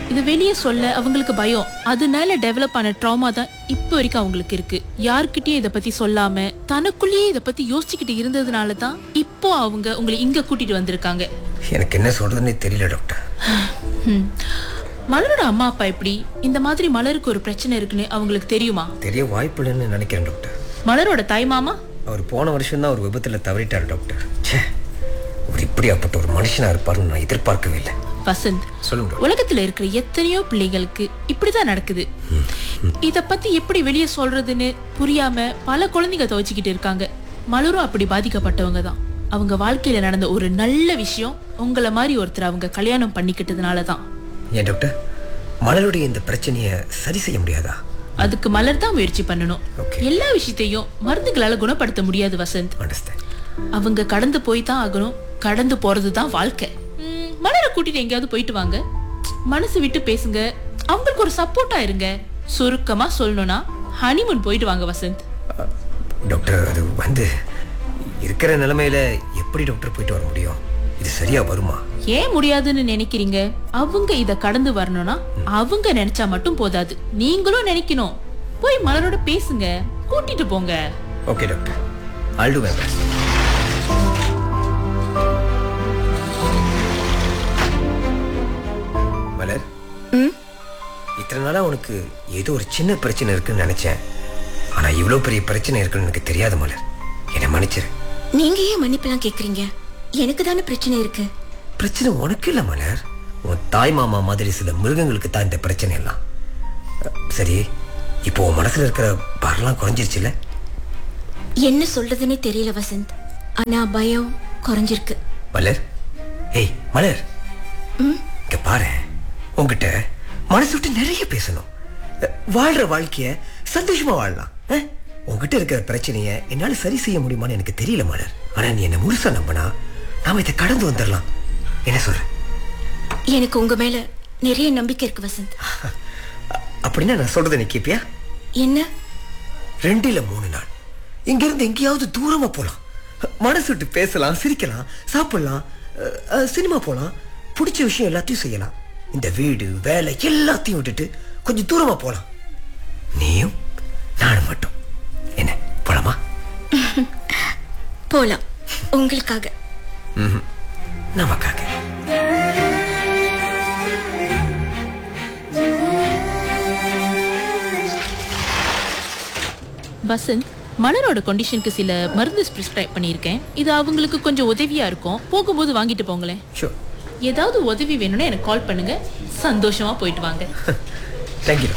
இது வெளியே சொல்ல அவங்களுக்கு பயம் அதனால டெவலப் ஆன ட்ராமா தான் இப்போ வரைக்கும் அவங்களுக்கு இருக்கு யார்கிட்டயும் இத பத்தி சொல்லாம தனக்குள்ளேயே இத பத்தி யோசிச்சுக்கிட்டு இருந்ததுனால தான் இப்போ அவங்க உங்களை இங்க கூட்டிட்டு வந்திருக்காங்க எனக்கு என்ன சொல்றதுன்னே தெரியல டாக்டர் ஹம். மலரோட அம்மா அப்பா எப்படி இந்த மாதிரி மலருக்கு ஒரு பிரச்சனை இருக்குன்னு அவங்களுக்கு தெரியுமா தெரிய வாய்ப்பு இல்லைன்னு நினைக்கிறேன் டாக்டர் மலரோட தாய் மாமா அவர் போன வருஷம் தான் ஒரு விபத்தில் தவறிட்டார் டாக்டர் ச்சே அவர் இப்படியாப்பட்ட ஒரு மனுஷனா இருப்பாருன்னு நான் எதிர்பார்க்கவே இல்லை வசந்த் சொல்லுங்க டாக்டர். உலகத்துல இருக்கிற எத்தனையோ பிள்ளைகளுக்கு இப்படிதான் நடக்குது இத பத்தி எப்படி வெளியே சொல்றதுன்னு புரியாம பல குழந்தைங்க துவச்சிக்கிட்டு இருக்காங்க மலரும் அப்படி பாதிக்கப்பட்டவங்க தான் அவங்க வாழ்க்கையில நடந்த ஒரு நல்ல விஷயம் உங்களை மாதிரி ஒருத்தர் அவங்க கல்யாணம் பண்ணிக்கிட்டதுனால தான் ஏன் டாக்டர் மலருடைய இந்த பிரச்சனையை சரி செய்ய முடியாதா அதுக்கு மலர் தான் முயற்சி பண்ணணும் Okay. எல்லா விஷயத்தையும் மருந்துகளால குணப்படுத்த முடியாது வசந்த் அண்டர்ஸ்டாண்ட் அவங்க கடந்து போய் தான் ஆகணும் கடந்து போறது தான் வாழ்க்கை ம், மலரை கூட்டிட்டு எங்கேயாவது போயிட்டு வாங்க மனசு விட்டு பேசுங்க அவங்களுக்கு ஒரு சப்போர்ட்டா இருங்க சுருக்கமா சொல்லணும்னா ஹனிமூன் போயிட்டு வாங்க வசந்த் டாக்டர் அது வந்து இருக்கிற நிலைமையில எப்படி டாக்டர் போயிட்டு வர முடியும் இது சரியா வருமா ஏன் முடியாதுன்னு நினைக்கிறீங்க அவங்க இத கடந்து வரணும்னா அவங்க நினைச்சா மட்டும் போதாது நீங்களும் நினைக்கணும் போய் மலரோட பேசுங்க கூட்டிட்டு போங்க okay doctor I'll do my best Malar இத்தனை நாளா உனக்கு ஏதோ ஒரு சின்ன பிரச்சனை இருக்குன்னு நினைச்சேன் ஆனா இவ்வளவு பெரிய பிரச்சனை இருக்குன்னு எனக்கு தெரியாது மலர் என்னை மன்னிச்சிரு நீங்க ஏன் மன்னிப்பெல்லாம் கேக்குறீங்க எனக்கு தானே பிரச்சனை இருக்கு பிரச்சனை உனக்கு இல்ல மலர் உன் தாய் மாமா மாதிரி சில மிருகங்களுக்கு தான் இந்த பிரச்சனை எல்லாம் அஹ், சரி இப்போ உன் மனசுல இருக்கிற பாரெல்லாம் குறைஞ்சிருச்சுல்ல என்ன சொல்றதுன்னே தெரியல வசந்த் ஆனா பயம் குறைஞ்சிருக்கு மலர் ஏய் மலர் இங்க பாரு உன்கிட்ட மனசு விட்டு நிறைய பேசணும் அஹ், வாழ்ற வாழ்க்கைய சந்தோஷமா வாழலாம் அஹ்? உன்கிட்ட இருக்கிற பிரச்சனைய என்னால சரி செய்ய முடியுமான்னு எனக்கு தெரியல மலர் ஆனா நீ என்ன முழுசா நம்பினா நாம இதை கடந்து வந்துடலாம் என்ன சொல்ற எனக்கு உங்க மேல நிறைய நம்பிக்கை இருக்கு வசந்த் அ- அப்படின்னா நான் சொல்றதை நீ கேப்பியா என்ன ரெண்டு இல்ல மூணு நாள் இங்க இருந்து எங்கேயாவது தூரமா போலாம் மனசு விட்டு பேசலாம் சிரிக்கலாம் சாப்பிடலாம் அஹ், அஹ், சினிமா போலாம் பிடிச்ச விஷயம் எல்லாத்தையும் செய்யலாம் இந்த வீடு வேலை எல்லாத்தையும் விட்டுட்டு கொஞ்சம் தூரமா போலாம் நீயும் நானும் மட்டும் என்ன போலாமா போலாம் உங்களுக்காக நமக்காக வசந்த் மலரோட கண்டிஷனுக்கு சில மருந்து பிரிஸ்கிரைப் பண்ணியிருக்கேன் இது அவங்களுக்கு கொஞ்சம் உதவியா இருக்கும் போகும்போது வாங்கிட்டு போங்களேன் ஷோ ஏதாவது உதவி வேணும்னா எனக்கு கால் பண்ணுங்க சந்தோஷமா போயிட்டு வாங்க தேங்க்யூ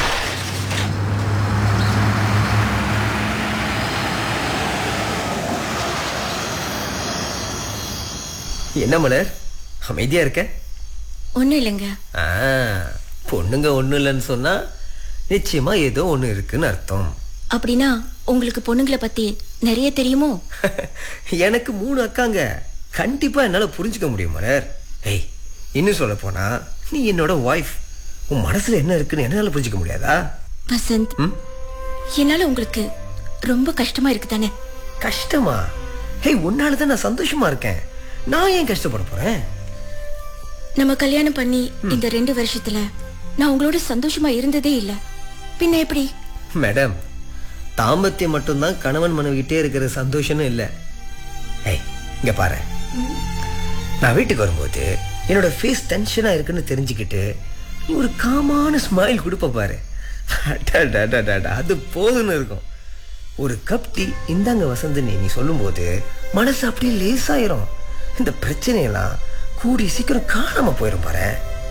என்ன மலர் அமைதியா இருக்க ஒண்ணும் இல்லைங்க ஆ, பொண்ணுங்க ஒண்ணும் இல்லைன்னு சொன்னா நிச்சயமா ஏதோ ஒண்ணு இருக்குன்னு அர்த்தம் அப்படின்னா உங்களுக்கு பொண்ணுங்களை பத்தி நிறைய தெரியுமோ எனக்கு மூணு அக்காங்க கண்டிப்பா என்னால புரிஞ்சுக்க முடியும் மலர் ஏய் இன்னும் சொல்ல போனா நீ என்னோட ஒய்ஃப் உன் மனசுல என்ன இருக்குன்னு என்னால புரிஞ்சுக்க முடியாதா வசந்த் ம்? என்னால உங்களுக்கு ரொம்ப கஷ்டமா இருக்கு தானே கஷ்டமா ஹேய் உன்னால தான் நான் சந்தோஷமா இருக்கேன் நான் ஏன் கஷ்டப்பட போறேன் நம்ம கல்யாணம் பண்ணி இந்த ரெண்டு வருஷத்துல நான் உங்களோட சந்தோஷமா இருந்ததே இல்ல பின்ன எப்படி மேடம் தாம்பத்தியம் மட்டும்தான் கணவன் மனைவிக்கிட்டே இருக்கிற சந்தோஷம்னு இல்லை ஏய் இங்க பாரு நான் வீட்டுக்கு வரும்போது என்னோட ஃபேஸ் டென்ஷனா இருக்குன்னு தெரிஞ்சுக்கிட்டு நீ ஒரு காமான ஸ்மைல் கொடுப்ப பாரு அடடடடடா, அது போதும்னு இருக்கும் ஒரு கப் டீ இந்தாங்க வசந்து நீ நீ சொல்லும்போது மனசு அப்படியே லேசாயிரும் இந்த பிரச்சனையெல்லாம் கூடி சீக்கிரம் காணாம போயிரும் பாரு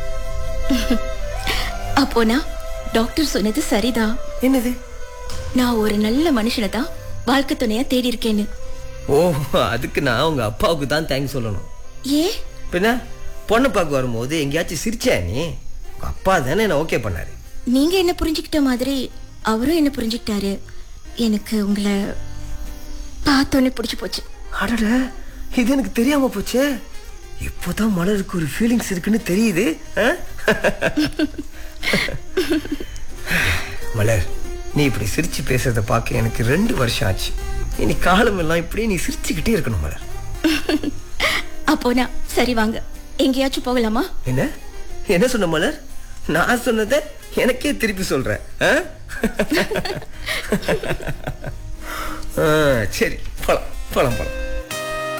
அப்போனா டாக்டர் சொன்னது சரிதான் என்னது நான் ஒரு நல்ல மனுஷனை தான் வாழ்க்கை துணையா தேடி இருக்கேன்னு ஓ அதுக்கு நான் உங்க அப்பாவுக்கு தான் தேங்க்ஸ் சொல்லணும் ஏ பின்ன பொண்ணு பார்க்க வரும்போது எங்கேயாச்சும் சிரிச்சா நீ உங்க அப்பா தானே என்ன ஓகே பண்ணாரு நீங்க என்ன புரிஞ்சுக்கிட்ட மாதிரி அவரும் என்ன புரிஞ்சுக்கிட்டாரு எனக்கு உங்களை பார்த்தோன்னே பிடிச்சு போச்சு அடட இது எனக்கு தெரியாம போச்சே இப்போதான் மலருக்கு ஒரு ஃபீலிங்ஸ் இருக்குன்னு தெரியுது ஆ? மலர் நீ இப்படி சிரிச்சு பேசுறத பார்க்க எனக்கு ரெண்டு வருஷம் ஆச்சு இனி காலம் எல்லாம் இப்படியே நீ சிரிச்சுக்கிட்டே இருக்கணும் மலர் அப்போனா சரி வாங்க எங்கேயாச்சும் போகலாமா என்ன என்ன சொன்ன மலர் நான் சொன்னதை எனக்கே திருப்பி சொல்ற ஆ? ஆ, சரி போலாம் போலாம் போலாம்